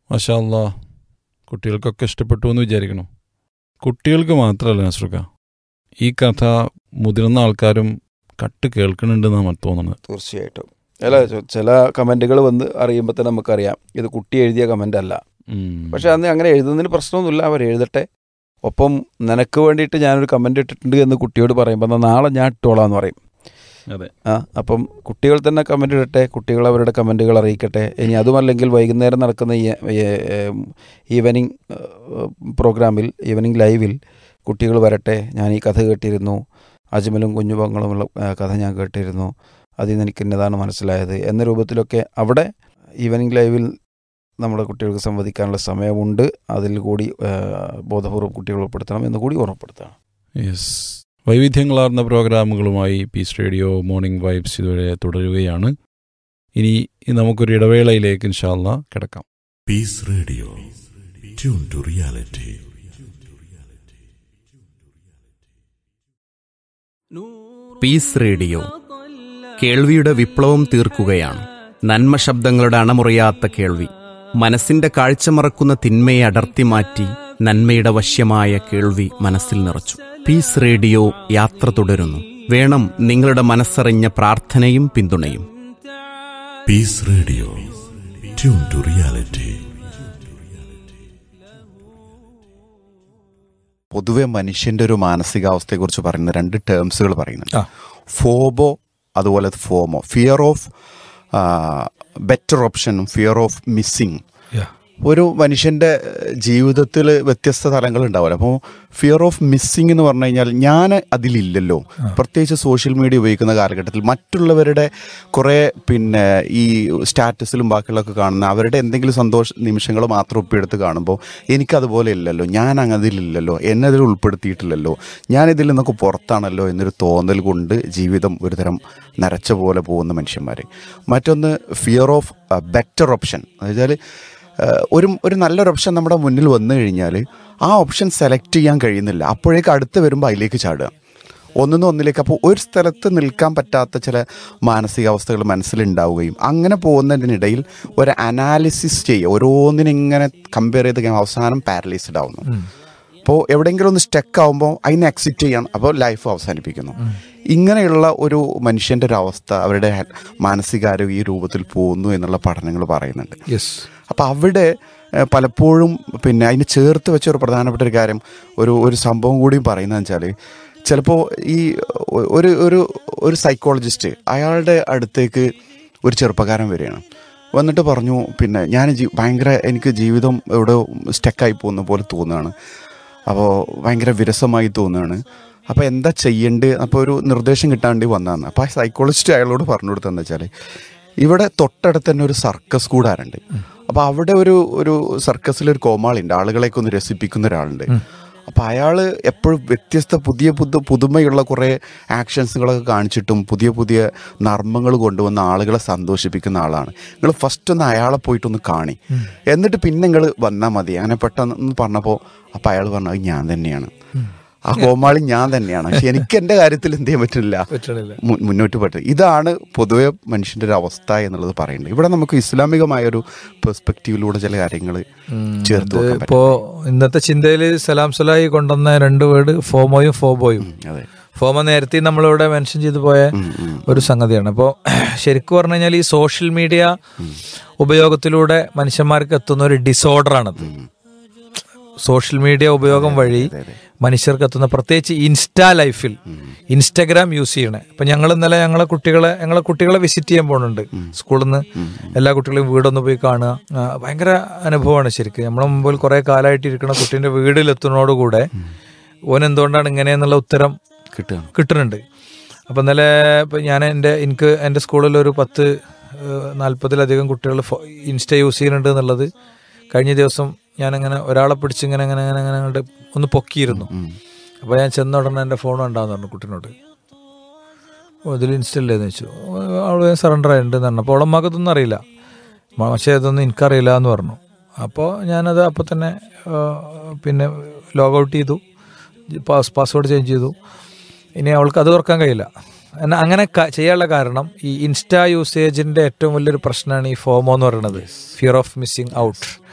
മഷാല്ല കുട്ടികൾക്കൊക്കെ ഇഷ്ടപ്പെട്ടു എന്ന് വിചാരിക്കണം കുട്ടികൾക്ക് മാത്രമല്ല നസ്രുക്ക ഈ കഥ മുതിർന്ന ആൾക്കാരും കട്ട് കേൾക്കുന്നുണ്ടെന്നാണ് തോന്നുന്നത് തീർച്ചയായിട്ടും അല്ല ചെ- ചില കമൻറ്റുകൾ വന്ന് അറിയുമ്പോൾ തന്നെ നമുക്കറിയാം ഇത് കുട്ടി എഴുതിയ കമൻ്റ് അല്ല ഉം. പക്ഷെ അന്ന് അങ്ങനെ എഴുതുന്നതിന് പ്രശ്നമൊന്നുമില്ല അവർ എഴുതട്ടെ ഒപ്പം നിനക്ക് വേണ്ടിയിട്ട് ഞാനൊരു കമൻ്റ് ഇട്ടിട്ടുണ്ട് എന്ന് കുട്ടിയോട് പറയുമ്പോൾ എന്നാൽ നാളെ ഞാൻ ഇട്ടോളാം എന്ന് പറയും അതെ ആ അപ്പം കുട്ടികൾ തന്നെ കമൻ്റ് ഇടട്ടെ കുട്ടികൾ അവരുടെ കമൻറ്റുകൾ അറിയിക്കട്ടെ ഇനി അതുമല്ലെങ്കിൽ വൈകുന്നേരം നടക്കുന്ന ഈ ഈവനിങ് പ്രോഗ്രാമിൽ ഈവനിങ് ലൈവിൽ കുട്ടികൾ വരട്ടെ ഞാൻ ഈ കഥ കേട്ടിരുന്നു അജ്മലും കുഞ്ഞുപങ്ങളുമുള്ള ആ, കഥ ഞാൻ കേട്ടിരുന്നു അതിൽ നിന്ന് എനിക്ക് ഇന്നതാണ് മനസ്സിലായത് എന്ന രൂപത്തിലൊക്കെ അവിടെ ഈവനിങ് ലൈവിൽ നമ്മുടെ കുട്ടികൾക്ക് സംവദിക്കാനുള്ള സമയമുണ്ട് അതിൽ കൂടി ആ, ബോധപൂർവ്വം കുട്ടികൾ ഉൾപ്പെടുത്തണം എന്ന് കൂടി ഓർമ്മപ്പെടുത്തണം യെസ് വൈവിധ്യങ്ങളാർന്ന പ്രോഗ്രാമുകളുമായി പീസ് റേഡിയോ മോർണിംഗ് വൈബ്സ് ഇതുവരെ തുടരുകയാണ് ഇനി നമുക്കൊരു ഇടവേളയിലേക്ക് ഇൻഷാല്ല കിടക്കാം Peace Radio. Tune to reality. Peace radio കേൾവിയുടെ വിപ്ലവം തീർക്കുകയാണ് നന്മ ശബ്ദങ്ങളുടെ അണമുറിയാത്ത കേൾവി മനസ്സിന്റെ കാഴ്ച മറക്കുന്ന തിന്മയെ അടർത്തി മാറ്റി നന്മയുടെ വശ്യമായ കേൾവി മനസ്സിൽ നിറച്ചു പീസ് റേഡിയോ യാത്ര തുടരുന്നു വേണം നിങ്ങളുടെ മനസ്സറിഞ്ഞ പ്രാർത്ഥനയും പിന്തുണയും Peace Radio. Tune to reality. പൊതുവെ മനുഷ്യന്റെ ഒരു മാനസികാവസ്ഥയെക്കുറിച്ച് പറയുന്ന രണ്ട് ടേംസുകൾ പറയുന്നുണ്ട് ആ. ഫോബോ അതുപോലെ ഫോമോ ഫിയർ ഓഫ് ബെറ്റർ ഓപ്ഷനും ഫിയർ ഓഫ് മിസ്സിങ് ഒരു മനുഷ്യന്റെ ജീവിതത്തിൽ വ്യത്യസ്ത തലങ്ങൾ ഉണ്ടാവില്ല അപ്പോൾ ഫിയർ ഓഫ് മിസ്സിങ് എന്ന് പറഞ്ഞു കഴിഞ്ഞാൽ ഞാൻ അതിലില്ലല്ലോ പ്രത്യേകിച്ച് സോഷ്യൽ മീഡിയ ഉപയോഗിക്കുന്ന കാലഘട്ടത്തിൽ മറ്റുള്ളവരുടെ കുറേ പിന്നെ ഈ സ്റ്റാറ്റസിലും ബാക്കിയുള്ളതൊക്കെ കാണുന്ന അവരുടെ എന്തെങ്കിലും സന്തോഷ നിമിഷങ്ങൾ മാത്രം ഒപ്പിയെടുത്ത് കാണുമ്പോൾ എനിക്കതുപോലെ ഇല്ലല്ലോ ഞാൻ അതിലില്ലല്ലോ എന്നെ അതിൽ ഉൾപ്പെടുത്തിയിട്ടില്ലല്ലോ ഞാൻ ഇതിൽ നിന്നൊക്കെ പുറത്താണല്ലോ എന്നൊരു തോന്നൽ കൊണ്ട് ജീവിതം ഒരുതരം നരച്ച പോലെ പോകുന്ന മനുഷ്യന്മാർ മറ്റൊന്ന് ഫിയർ ഓഫ് ബെറ്റർ ഓപ്ഷൻ എന്നുവെച്ചാൽ ഒരു ഒരു നല്ലൊരു ഓപ്ഷൻ നമ്മുടെ മുന്നിൽ വന്നു കഴിഞ്ഞാൽ ആ ഓപ്ഷൻ സെലക്ട് ചെയ്യാൻ കഴിയുന്നില്ല അപ്പോഴേക്ക് അടുത്ത് വരുമ്പോൾ അതിലേക്ക് ചാടുക ഒന്നിന്ന് ഒന്നിലേക്ക് അപ്പോൾ ഒരു സ്ഥലത്ത് നിൽക്കാൻ പറ്റാത്ത ചില മാനസികാവസ്ഥകൾ മനസ്സിലുണ്ടാവുകയും അങ്ങനെ പോകുന്നതിനിടയിൽ ഒരു അനാലിസിസ് ചെയ്യുക ഓരോന്നിനിങ്ങനെ കമ്പയർ ചെയ്ത് കഴിയുമ്പോൾ അവസാനം പാരലൈസ്ഡ് ആവുന്നു അപ്പോൾ എവിടെയെങ്കിലും ഒന്ന് സ്റ്റക്ക് ആവുമ്പോൾ അതിനെ എക്സിറ്റ് ചെയ്യാൻ അപ്പോൾ ലൈഫ് അവസാനിപ്പിക്കുന്നു ഇങ്ങനെയുള്ള ഒരു മനുഷ്യൻ്റെ ഒരു അവസ്ഥ അവരുടെ ഹെ- മാനസികാരോഗ്യ ഈ രൂപത്തിൽ പോകുന്നു എന്നുള്ള പഠനങ്ങൾ പറയുന്നുണ്ട് യെസ് അപ്പോൾ അവിടെ ഏഹ്, പലപ്പോഴും പിന്നെ അതിന് ചേർത്ത് വെച്ച ഒരു പ്രധാനപ്പെട്ട ഒരു കാര്യം ഒരു ഒരു സംഭവം കൂടിയും പറയുന്നതെന്ന് വെച്ചാൽ ചിലപ്പോൾ ഈ ഒ- ഒരു ഒരു ഒരു സൈക്കോളജിസ്റ്റ് അയാളുടെ അടുത്തേക്ക് ഒരു ചെറുപ്പക്കാരൻ വരികയാണ് വന്നിട്ട് പറഞ്ഞു പിന്നെ ഞാൻ ജീ ഭയങ്കര എനിക്ക് ജീവിതം എവിടെ സ്റ്റക്കായി പോകുന്ന പോലെ തോന്നുകയാണ് അപ്പോൾ ഭയങ്കര വിരസമായി തോന്നുകയാണ് അപ്പോൾ എന്താ ചെയ്യേണ്ടത് അപ്പോൾ ഒരു നിർദ്ദേശം കിട്ടാൻ വേണ്ടി വന്നതാണ് അപ്പോൾ ആ സൈക്കോളജിസ്റ്റ് അയാളോട് പറഞ്ഞു കൊടുത്തതെന്ന് വെച്ചാൽ ഇവിടെ തൊട്ടടുത്ത് തന്നെ ഒരു സർക്കസ് കൂടാറുണ്ട് അപ്പോൾ അവിടെ ഒരു ഒരു സർക്കസിലൊരു കോമാളിണ്ട് ആളുകളെയൊക്കെ ഒന്ന് രസിപ്പിക്കുന്ന ഒരാളുണ്ട് അപ്പോൾ അയാൾ എപ്പോഴും വ്യത്യസ്ത പുതിയ പുതു പുതുമയുള്ള കുറേ ആക്ഷൻസുകളൊക്കെ കാണിച്ചിട്ടും പുതിയ പുതിയ നർമ്മങ്ങൾ കൊണ്ടുവന്ന ആളുകളെ സന്തോഷിപ്പിക്കുന്ന ആളാണ് നിങ്ങൾ ഫസ്റ്റ് ഒന്ന് അയാളെ പോയിട്ടൊന്ന് കാണി എന്നിട്ട് പിന്നെ നിങ്ങൾ വന്നാൽ മതി അങ്ങനെ പെട്ടെന്ന് പറഞ്ഞപ്പോൾ അപ്പോൾ അയാൾ പറഞ്ഞു "അത് ഞാൻ തന്നെയാണ് ആ കോമാളി ഞാൻ തന്നെയാണ് പക്ഷെ എനിക്ക് എൻ്റെ കാര്യത്തിൽ എന്ത് ചെയ്യാൻ പറ്റില്ല പറ്റണില്ല മു- മുന്നോട്ട് പറ്റും ഇതാണ് പൊതുവെ മനുഷ്യന്റെ ഒരു അവസ്ഥ എന്നുള്ളത് പറയുന്നത് ഇവിടെ നമുക്ക് ഇസ്ലാമികമായ ഒരു പെർസ്പെക്റ്റീവിലൂടെ ചില കാര്യങ്ങൾ ചേർത്ത് വെക്കാൻ ഇപ്പോ ഇന്നത്തെ ചിന്തയിൽ സലാം സലായി കൊണ്ടുവന്ന രണ്ട് വേർഡ് ഫോമോയും ഫോബോയും പറ്റും അതെ ഫോമോ നേരത്തെ നമ്മളിവിടെ മെൻഷൻ ചെയ്തു പോയ ഒരു സംഗതിയാണ് അപ്പോൾ ശരിക്കും പറഞ്ഞു കഴിഞ്ഞാൽ ഈ സോഷ്യൽ മീഡിയ ഉപയോഗത്തിലൂടെ മനുഷ്യന്മാർക്ക് എത്തുന്ന ഒരു ഡിസോർഡറാണത് സോഷ്യൽ മീഡിയ ഉപയോഗം വഴി മനുഷ്യർക്ക് എത്തുന്ന പ്രത്യേകിച്ച് ഇൻസ്റ്റാ ലൈഫിൽ ഇൻസ്റ്റാഗ്രാം യൂസ് ചെയ്യണേ ഇപ്പൊ ഞങ്ങൾ ഇന്നലെ ഞങ്ങളെ കുട്ടികളെ ഞങ്ങളെ കുട്ടികളെ വിസിറ്റ് ചെയ്യാൻ പോകുന്നുണ്ട് സ്കൂളിൽ നിന്ന് എല്ലാ കുട്ടികളെയും വീടൊന്ന് പോയി കാണുക ആ, ഭയങ്കര അനുഭവമാണ് ശരിക്കും നമ്മളെ മുമ്പിൽ കുറെ കാലമായിട്ട് ഇരിക്കുന്ന കുട്ടീന്റെ വീട്ടിലെത്തുന്നതോടുകൂടെ ഓൻ എന്തുകൊണ്ടാണ് ഇങ്ങനെയെന്നുള്ള ഉത്തരം കിട്ടുകയാണ് കിട്ടുന്നുണ്ട് അപ്പം ഇന്നലെ ഇപ്പം ഞാൻ എൻ്റെ എനിക്ക് എൻ്റെ സ്കൂളിൽ ഒരു പത്ത് ഏഹ്, നാൽപ്പതിലധികം കുട്ടികൾ ഫോ- ഇൻസ്റ്റ യൂസ് ചെയ്യുന്നുണ്ട് എന്നുള്ളത് കഴിഞ്ഞ ദിവസം ഞാനങ്ങനെ ഒരാളെ പിടിച്ച് ഇങ്ങനെ അങ്ങനെ അങ്ങനെ അങ്ങനെ അങ്ങോട്ട് ഒന്ന് പൊക്കിയിരുന്നു അപ്പോൾ ഞാൻ ചെന്ന ഉടനെ എൻ്റെ ഫോൺ ഉണ്ടാന്ന് പറഞ്ഞു കുട്ടീനോട് ഓ ഇതിൽ ഇൻസ്റ്റ ഇല്ലേന്ന് ചോദിച്ചു അവൾ സറണ്ടർ ആയിട്ടുണ്ടെന്ന് പറഞ്ഞു അപ്പോൾ അവളമ്മക്ക് ഇതൊന്നും അറിയില്ല മ- പക്ഷേ ഇതൊന്നും എനിക്കറിയില്ല എന്ന് പറഞ്ഞു അപ്പോൾ ഞാനത് അപ്പോൾ തന്നെ ആ, പിന്നെ ലോഗ് ഔട്ട് ചെയ്തു പാസ് പാസ്വേഡ് ചേഞ്ച് ചെയ്തു ഇനി അവൾക്ക് അത് തുറക്കാൻ കഴിയില്ല എന്നാ അങ്ങനെ ക- ചെയ്യാനുള്ള കാരണം ഈ ഇൻസ്റ്റാ യൂസേജിന്റെ ഏറ്റവും വലിയൊരു പ്രശ്നമാണ് ഈ ഫോമോ എന്ന് പറയുന്നത് ഫിയർ ഓഫ് മിസ്സിങ് ഔട്ട്